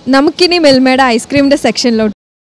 നമുക്കിനി മിൽമയുടെ ഐസ്ക്രീമിൻ്റെ സെക്ഷനിലോട്ട്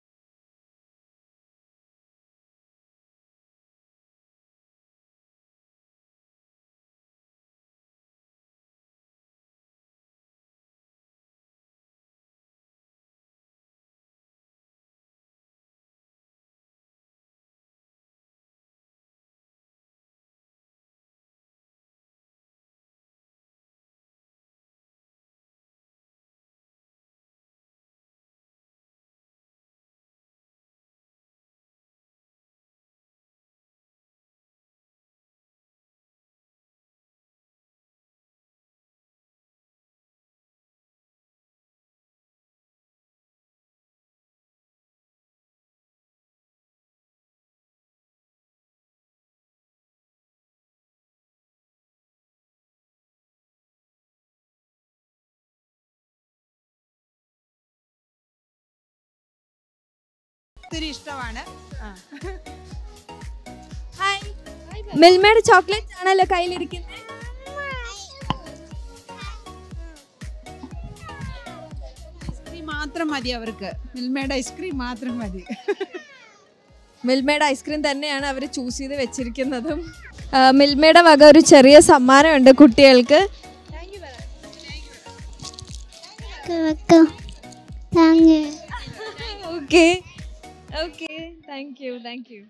ഒത്തിരി ഇഷ്ടമാണ് ആ. ഹായ് മിൽമയുടെ ചോക്ലേറ്റ് ആണല്ലോ കയ്യിലിരിക്കുന്നത് ഐസ്ക്രീം മാത്രം മതി അവർക്ക് മിൽമയുടെ ഐസ്ക്രീം മാത്രം മതി മിൽമയുടെ ഐസ്ക്രീം തന്നെയാണ് അവർ ചൂസ് ചെയ്ത് വെച്ചിരിക്കുന്നതും ആ, മിൽമയുടെ വക ഒരു ചെറിയ സമ്മാനമുണ്ട് കുട്ടികൾക്ക് വെക്കാം thank okay okay thank you thank you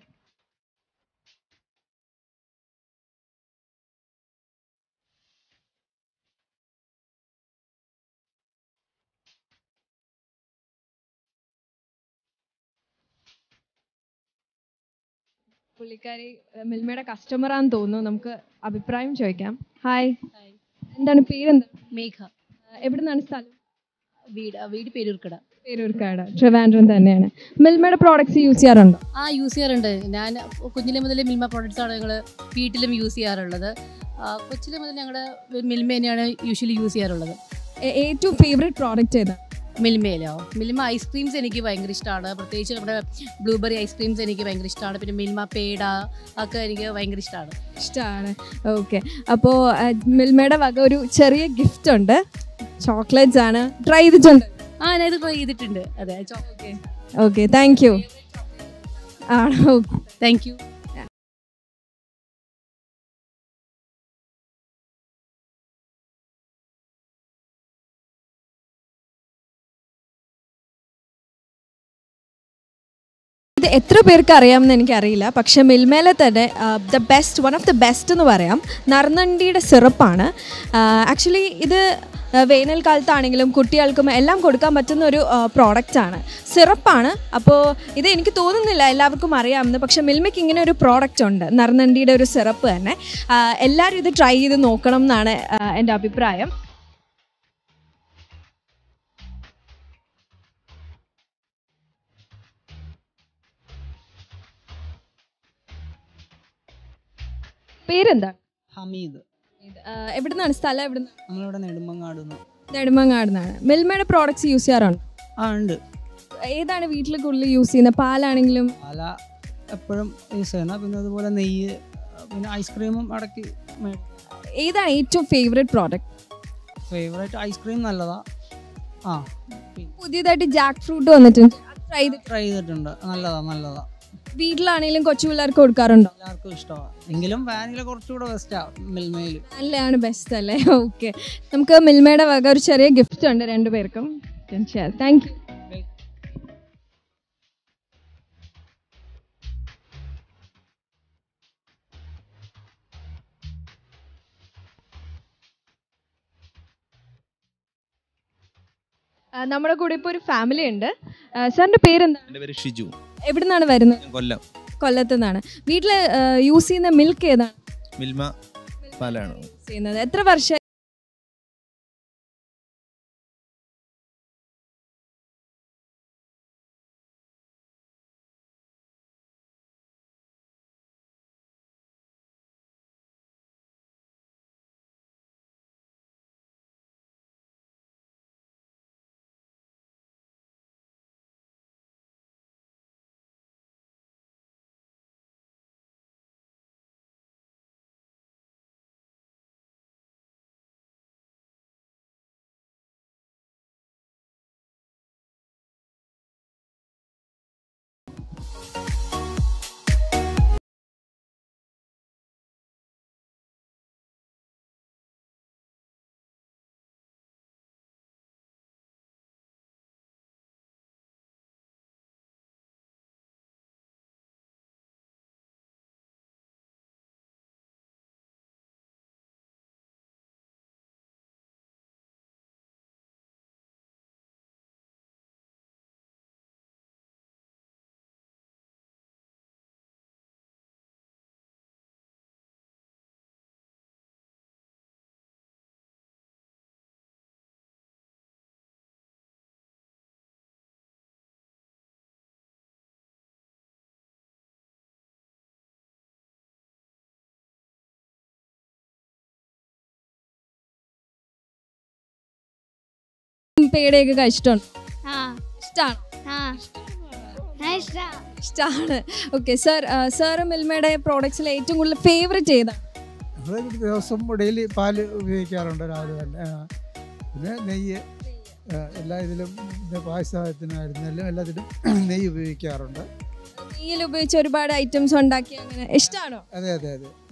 പുള്ളിക്കാരി ഏഹ്, മിൽമയുടെ കസ്റ്റമറാന്ന് തോന്നുന്നു നമുക്ക് അഭിപ്രായം ചോദിക്കാം ഹായ് എന്താണ് പേരെന്താ മേഘ എവിടെ നിന്നാണ് സ്ഥലം വീട് വീട് പേരൂർക്കട പേരൂർക്കാട് ട്രിവാൻഡ്രം തന്നെയാണ് മിൽമയുടെ പ്രോഡക്ട്സ് യൂസ് ചെയ്യാറുണ്ടോ ആ യൂസ് ചെയ്യാറുണ്ട് ഞാൻ കുഞ്ഞിലെ മുതൽ മിൽമ പ്രോഡക്റ്റ്സ് ആണ് ഞങ്ങൾ വീട്ടിലും യൂസ് ചെയ്യാറുള്ളത് ആ, കൊച്ചിലെ മുതൽ ഞങ്ങൾ മിൽമ തന്നെയാണ് യൂഷ്വലി യൂസ് ചെയ്യാറുള്ളത് ഏ- ഏറ്റവും ഫേവറേറ്റ് പ്രോഡക്റ്റ് ഏതാ മിൽമയിലോ മിൽമ ഐസ്ക്രീംസ് എനിക്ക് ഭയങ്കര ഇഷ്ടമാണ് പ്രത്യേകിച്ച് നമ്മുടെ ബ്ലൂബെറി ഐസ്ക്രീംസ് എനിക്ക് ഭയങ്കര ഇഷ്ടമാണ് പിന്നെ മിൽമ പേട ഒക്കെ എനിക്ക് ഭയങ്കര ഇഷ്ടമാണ് ഇഷ്ടമാണ് ഓക്കെ അപ്പോൾ മിൽമയുടെ വക ഒരു ചെറിയ ഗിഫ്റ്റ് ഉണ്ട് ചോക്ലേറ്റ്സ് ആണ് ട്രൈ ചെയ്തിട്ടുണ്ട് ആ ഞാൻ ഇത് ട്രൈ ചെയ്തിട്ടുണ്ട് അതെ ഓക്കെ ഓക്കെ താങ്ക് യു ആണോ ഓക്കെ താങ്ക് യു ഇത് എത്ര പേർക്ക് അറിയാമെന്ന് എനിക്കറിയില്ല പക്ഷെ മിൽമേലെ തന്നെ the best one of the best എന്ന് പറയാം നറുനണ്ടിയുടെ സിറപ്പാണ് ആക്ച്വലി ഇത് ആ, വേനൽക്കാലത്താണെങ്കിലും കുട്ടികൾക്കും എല്ലാം കൊടുക്കാൻ പറ്റുന്ന ഒരു പ്രോഡക്റ്റ് ആണ് സിറപ്പാണ് അപ്പോൾ ഇത് എനിക്ക് തോന്നുന്നില്ല എല്ലാവർക്കും അറിയാമെന്ന് പക്ഷെ മിൽമയ്ക്ക് ഇങ്ങനെ ഒരു പ്രോഡക്റ്റ് ഉണ്ട് നറുനണ്ടിയുടെ ഒരു സിറപ്പ് തന്നെ ആ, എല്ലാവരും ഇത് ട്രൈ ചെയ്ത് നോക്കണം എന്നാണ് ആ, എൻ്റെ അഭിപ്രായം പേരെന്താണ് ഹമീദ് എവിടെ നിന്നാണ് സ്ഥലം എവിടെ നിന്നാണ് നമ്മളിവിടെ നെടുമ്പങ്ങാട് നിന്ന് നെടുമങ്ങാട് നിന്നാണ് മിൽമയുടെ പ്രോഡക്ട്സ് യൂസ് ചെയ്യാറുണ്ട് ആ ഉണ്ട് ഏതാണ് വീട്ടിൽ കൂടുതൽ യൂസ് ചെയ്യുന്നത് പാലാണെങ്കിലും പാല എപ്പോഴും യൂസ് ചെയ്യുന്ന പിന്നെ അതുപോലെ നെയ്യ് പിന്നെ ഐസ്ക്രീമും ഇടയ്ക്ക് ഏതാണ് ഏറ്റവും ഫേവറേറ്റ് പ്രോഡക്റ്റ് ഫേവറേറ്റ് ഐസ്ക്രീം നല്ലതാ ആ പുതിയതായിട്ട് ജാക്ക് ഫ്രൂട്ട് വന്നിട്ടുണ്ട് ട്രൈ ചെയ്ത് ട്രൈ ചെയ്തിട്ടുണ്ട് നല്ലതാ നല്ലതാ വീട്ടിലാണെങ്കിലും കൊച്ചു പിള്ളേർക്ക് കൊടുക്കാറുണ്ടോ എല്ലാവർക്കും ഇഷ്ടമാണ് എങ്കിലും വാനില കുറച്ചുകൂടെ ബെസ്റ്റാ മിൽമയിൽ നല്ലതാണ് ബെസ്റ്റ് അല്ലേ ഓക്കെ നമുക്ക് മിൽമയുടെ വക ഒരു ചെറിയ ഗിഫ്റ്റ് ഉണ്ട് രണ്ടുപേർക്കും താങ്ക് യു നമ്മുടെ കൂടെ ഇപ്പോൾ ഒരു ഫാമിലി ഉണ്ട് സാറിന്റെ പേരെന്താണ് എൻ്റെ പേര് ഷിജു എവിടെ നിന്നാണ് വരുന്നത് ഞാൻ കൊല്ലം കൊല്ലത്ത് നിന്നാണ് വീട്ടിൽ യൂസ് ചെയ്യുന്ന മിൽക്ക് ഏതാണ് മിൽമ പാലാണ് യൂസ് ചെയ്യുന്നത് എത്ര വർഷം പേടയൊക്കെ കഴിച്ചിട്ടുണ്ട് ആ ഇഷ്ടമാണ് ആ ആ ഇഷ്ടാ ഇഷ്ടമാണ് ഓക്കെ സർ സാറ് മിൽമയുടെ പ്രോഡക്ട്സിൽ ഏറ്റവും കൂടുതൽ ഫേവറേറ്റ് ചെയ്താണ് നമ്മൾ ദിവസം ഡെയിലി പാല് ഉപയോഗിക്കാറുണ്ട് രാവിലെ തന്നെ ആ. പിന്നെ നെയ്യ് ആ, എല്ലാ ഇതിലും ഇത് പായസത്തിനായിരുന്നാലും എല്ലാത്തിലും നെയ്യ് ഉപയോഗിക്കാറുണ്ട് നെയ്യിൽ ഉപയോഗിച്ച് ഒരുപാട് ഐറ്റംസ് ഉണ്ടാക്കി അങ്ങനെ ഇഷ്ടമാണോ അതെ അതെ അതെ